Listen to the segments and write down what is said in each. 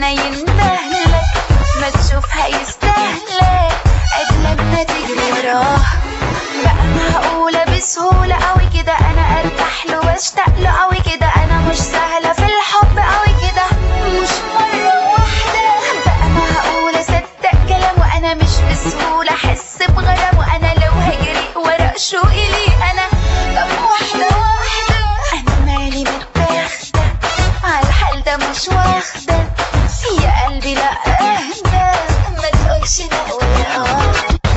استنى يندهلك ما تشوف هيستهلك قبل ما تجري وراه بقى معقولة بسهولة قوي كده انا ارتاح له واشتاق له قوي كده انا مش سهلة في الحب قوي كده مش مرة واحدة بقى معقولة صدق كلامه انا مش بسهولة احس بغرامه انا لو هجري ورا شوقي ليه انا طب واحدة واحدة انا مالي متاخدة على الحال ده مش واخدة يا قلبي لا اهدى ما تقولش لا ولا اه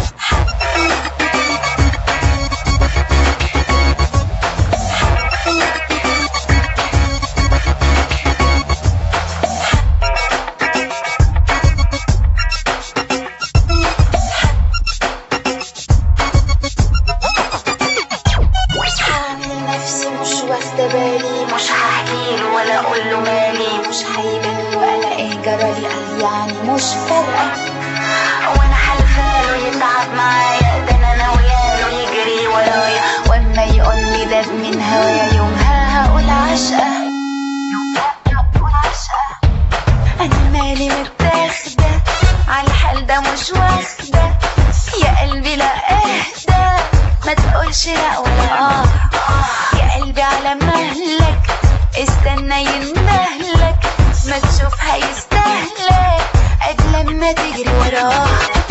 هعمل نفسي مش واخدة بالي مش هحكيله ولا اقوله مالي مش هيبان له انا ايه جرالي قال يعني مش فارقة وانا حلفاله يتعب معايا ده انا ناوياله يجري ورايا واما يقول لي ده من هوايا يومها هقول عشقة يومها هقول عشقة انا مالي متاخدة على الحال ده مش واخدة يا قلبي لا اهدى ما تقولش لا ولا اه يا قلبي على مهلك استنى يندهلك ما تشوف هيستهلك قبل ما تجري وراه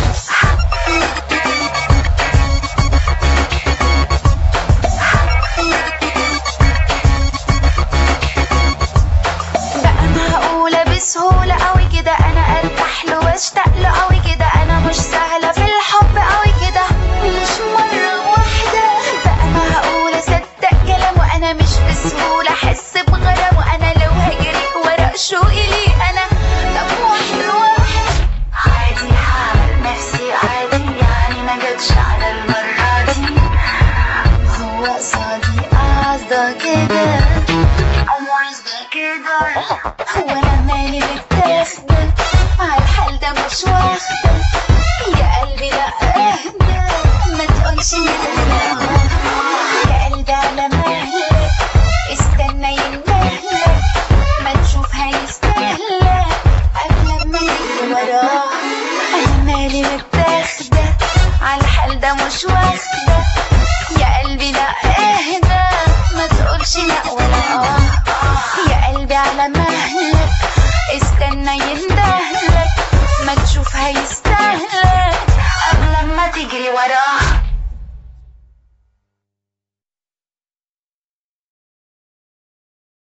بقى معقولة بسهولة قوي كده انا ارتاح له واشتاق له قوي كده انا مش سهلة في الحب قوي كده مش مرة واحدة بقى معقولة صدق كلامه انا مش بسهولة احس بغرامه انا لو هجري ورا شوقي ليه انا طب واحدة واحدة عادي هعمل نفسي عادي يعني ما جاتش على المرة دي هو قصدي قصده كده قصده كده وانا